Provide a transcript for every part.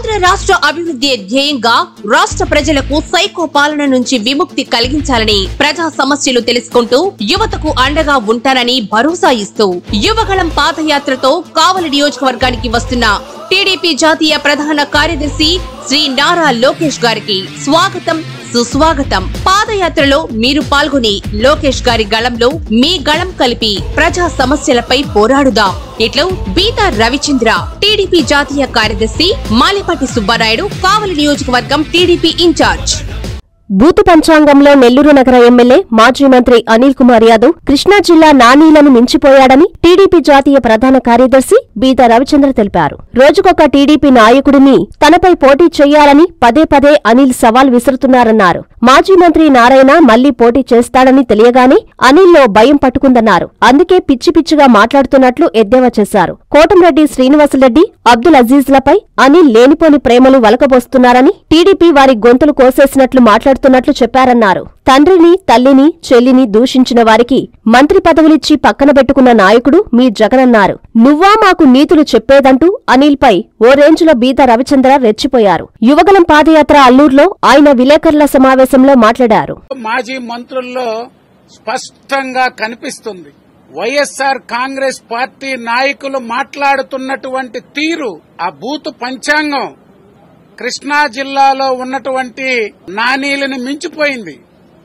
ఆంధ్ర రాష్ట్ర అభివృద్ధి ధ్యేయంగా రాష్ట్ర ప్రజలకు సైకో పాలన నుంచి విముక్తి కలిగించాలని ప్రజా సమస్యలు తెలుసుకుంటూ యువతకు అండగా ఉంటానని భరోసా ఇస్తూ యువగళం పాదయాత్రతో కావలి నియోజకవర్గానికి వస్తున్న టీడీపీ జాతీయ ప్రధాన కార్యదర్శి శ్రీ నారా లోకేష్ గారికి స్వాగతం సుస్వాగతం పాదయాత్రలో మీరు పాల్గొని లోకేష్ గారి గళంలో మీ గళం కలిపి ప్రజా సమస్యలపై పోరాడుదాం ఇట్లు బీతా రవిచంద్ర టీడీపీ జాతీయ కార్యదర్శి మాలిపాటి సుబ్బారాయుడు కావలి నియోజకవర్గం టీడీపీ ఇన్ఛార్జ్ బూతు పంచాంగంలో నెల్లూరు నగర ఎమ్మెల్యే మాజీ మంత్రి అనిల్ కుమార్ యాదవ్ కృష్ణా జిల్లా నానీలను మించిపోయాడని టీడీపీ జాతీయ ప్రధాన కార్యదర్శి బీత రవిచంద్ర తెలిపారు రోజుకొక టీడీపీ నాయకుడిని తనపై పోటీ చేయాలని పదే పదే అనిల్ సవాల్ విసురుతున్నారన్నారు మాజీ మంత్రి నారాయణ మళ్లీ పోటీ చేస్తాడని తెలియగానే అనిల్లో భయం పట్టుకుందన్నారు అందుకే పిచ్చి పిచ్చిగా మాట్లాడుతున్నట్లు ఎద్దేవా చేశారు కోటంరెడ్డి శ్రీనివాసరెడ్డి అబ్దుల్ అజీజ్లపై అనిల్ లేనిపోని ప్రేమలు వలకబోస్తున్నారని టీడీపీ వారి గొంతులు కోసేసినట్లు మాట్లాడుతున్నట్లు చెప్పారన్నారు తండ్రిని తల్లిని చెల్లిని దూషించిన వారికి మంత్రి పదవులిచ్చి పక్కన పెట్టుకున్న నాయకుడు మీ జగనన్నారు నువ్వా మాకు నీతులు చెప్పేదంటూ అనిల్పై ఓ రేంజ్లో బీద రవిచంద్ర రెచ్చిపోయారు యువగలం పాదయాత్ర అల్లూరులో ఆయన విలేకరుల సమావేశంలో మాట్లాడారు మాజీ మంత్రుల్లో స్పష్టంగా కనిపిస్తుంది వైఎస్ఆర్ కాంగ్రెస్ పార్టీ నాయకులు మాట్లాడుతున్నటువంటి తీరు ఆ బూతు పంచాంగం కృష్ణా జిల్లాలో ఉన్నటువంటి నానీలను మించిపోయింది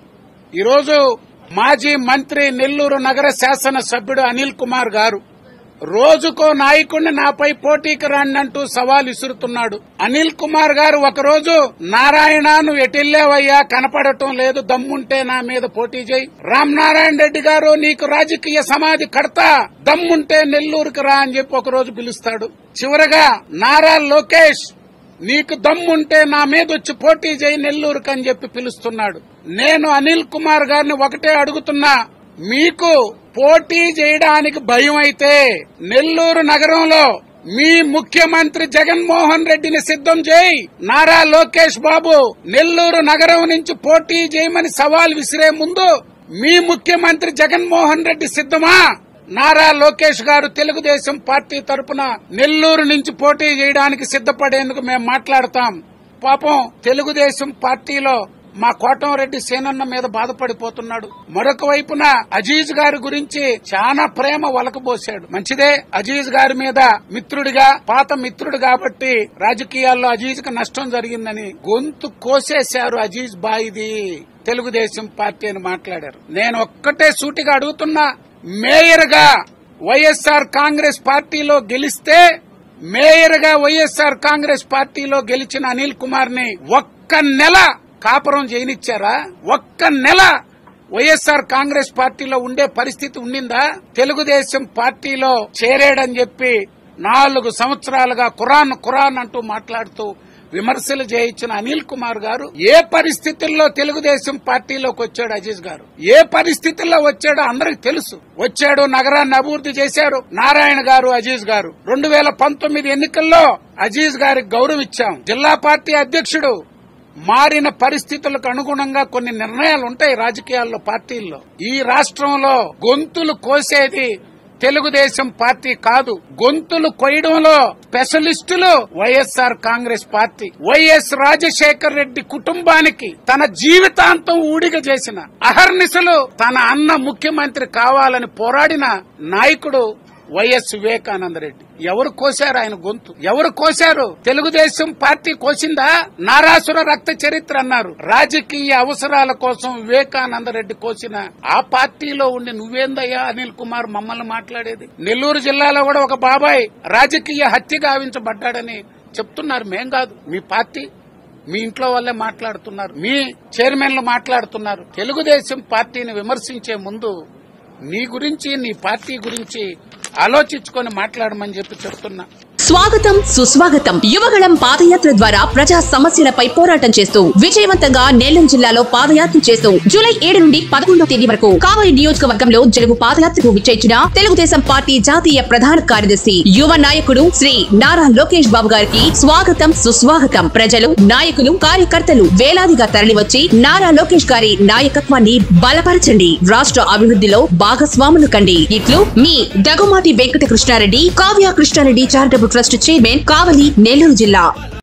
ఈరోజు మాజీ మంత్రి నెల్లూరు నగర శాసన సభ్యుడు అనిల్ కుమార్ గారు రోజుకో నాయకుడిని నాపై పోటీకి రండి అంటూ సవాల్ విసురుతున్నాడు అనిల్ కుమార్ గారు ఒకరోజు నారాయణ నువ్వు ఎటెళ్ళావయ్యా కనపడటం లేదు దమ్ముంటే నా మీద పోటీ చేయి రామ్ నారాయణ రెడ్డి గారు నీకు రాజకీయ సమాధి కడతా దమ్ముంటే నెల్లూరుకి రా అని చెప్పి ఒకరోజు పిలుస్తాడు చివరగా నారా లోకేష్ నీకు దమ్ముంటే నా మీద వచ్చి పోటీ చేయి నెల్లూరుకు అని చెప్పి పిలుస్తున్నాడు నేను అనిల్ కుమార్ గారిని ఒకటే అడుగుతున్నా మీకు పోటీ చేయడానికి భయం అయితే నెల్లూరు నగరంలో మీ ముఖ్యమంత్రి జగన్మోహన్ రెడ్డిని సిద్ధం చేయి నారా లోకేష్ బాబు నెల్లూరు నగరం నుంచి పోటీ చేయమని సవాల్ విసిరే ముందు మీ ముఖ్యమంత్రి జగన్మోహన్ రెడ్డి సిద్ధమా నారా లోకేష్ గారు తెలుగుదేశం పార్టీ తరపున నెల్లూరు నుంచి పోటీ చేయడానికి సిద్ధపడేందుకు మేము మాట్లాడతాం పాపం తెలుగుదేశం పార్టీలో మా కోటంరెడ్డి సేనన్న మీద బాధపడిపోతున్నాడు మరొక వైపున అజీజ్ గారి గురించి చాలా ప్రేమ వలకబోశాడు మంచిదే అజీజ్ గారి మీద మిత్రుడిగా పాత మిత్రుడు కాబట్టి రాజకీయాల్లో అజీజ్ కు నష్టం జరిగిందని గొంతు కోసేశారు అజీజ్ బాయిది తెలుగుదేశం పార్టీ అని మాట్లాడారు నేను ఒక్కటే సూటిగా అడుగుతున్నా మేయర్ గా వైఎస్ఆర్ కాంగ్రెస్ పార్టీలో గెలిస్తే మేయర్ గా వైఎస్ఆర్ కాంగ్రెస్ పార్టీలో గెలిచిన అనిల్ కుమార్ ని ఒక్క నెల కాపురం చేయనిచ్చారా ఒక్క నెల వైఎస్ఆర్ కాంగ్రెస్ పార్టీలో ఉండే పరిస్థితి ఉండిందా తెలుగుదేశం పార్టీలో చేరాడని చెప్పి నాలుగు సంవత్సరాలుగా ఖురాన్ ఖురాన్ అంటూ మాట్లాడుతూ విమర్శలు చేయించిన అనిల్ కుమార్ గారు ఏ పరిస్థితుల్లో తెలుగుదేశం పార్టీలోకి వచ్చాడు అజీజ్ గారు ఏ పరిస్థితుల్లో వచ్చాడో అందరికి తెలుసు వచ్చాడు నగరాన్ని అభివృద్ధి చేశారు నారాయణ గారు అజీజ్ గారు రెండు వేల పంతొమ్మిది ఎన్నికల్లో అజీజ్ గారికి గౌరవం ఇచ్చాం జిల్లా పార్టీ అధ్యక్షుడు మారిన పరిస్థితులకు అనుగుణంగా కొన్ని నిర్ణయాలు ఉంటాయి రాజకీయాల్లో పార్టీల్లో ఈ రాష్ట్రంలో గొంతులు కోసేది తెలుగుదేశం పార్టీ కాదు గొంతులు కొయ్యడంలో స్పెషలిస్టులు YSR Congress party YS Rajasekhar Reddy కుటుంబానికి తన జీవితాంతం ఊడిగ చేసిన అహర్నిశలు తన అన్న ముఖ్యమంత్రి కావాలని పోరాడిన నాయకుడు వైఎస్ వివేకానంద రెడ్డి ఎవరు కోశారు ఆయన గొంతు ఎవరు కోశారు తెలుగుదేశం పార్టీ కోసిందా నారాసుర రక్త చరిత్ర అన్నారు రాజకీయ అవసరాల కోసం వివేకానంద రెడ్డి కోసిన ఆ పార్టీలో ఉండి నువ్వేందయ్యా అనిల్ కుమార్ మమ్మల్ని మాట్లాడేది నెల్లూరు జిల్లాలో కూడా ఒక బాబాయ్ రాజకీయ హత్య గావించబడ్డాడని చెప్తున్నారు మేం కాదు మీ పార్టీ మీ ఇంట్లో వాళ్ళే మాట్లాడుతున్నారు మీ చైర్మన్లు మాట్లాడుతున్నారు తెలుగుదేశం పార్టీని విమర్శించే ముందు నీ గురించి నీ పార్టీ గురించి ఆలోచించుకొని మాట్లాడమని చెప్పి చెప్తున్నా స్వాగతం సుస్వాగతం యువగళం పాదయాత్ర ద్వారా ప్రజా సమస్యలపై పోరాటం చేస్తూ విజయవంతంగా నెల్లూరు జిల్లాలో పాదయాత్ర చేస్తూ జూలై ఏడు నుండి పదకొండో తేదీ వరకు కావలి నియోజకవర్గంలో జరుగు పాదయాత్రకు విచ్చేసిన తెలుగుదేశం పార్టీ జాతీయ ప్రధాన కార్యదర్శి యువ నాయకుడు శ్రీ నారా లోకేష్ బాబు గారికి స్వాగతం సుస్వాగతం ప్రజలు నాయకులు కార్యకర్తలు వేలాదిగా తరలివచ్చి నారా లోకేష్ గారి నాయకత్వాన్ని బలపరచండి రాష్ట్ర అభివృద్ధిలో భాగస్వాములు కండి ఇట్లు మీ Dagumati Venkata Krishna Reddy Kavya Krishna Reddy charitable trust chairman Kavali Nellore జిల్లా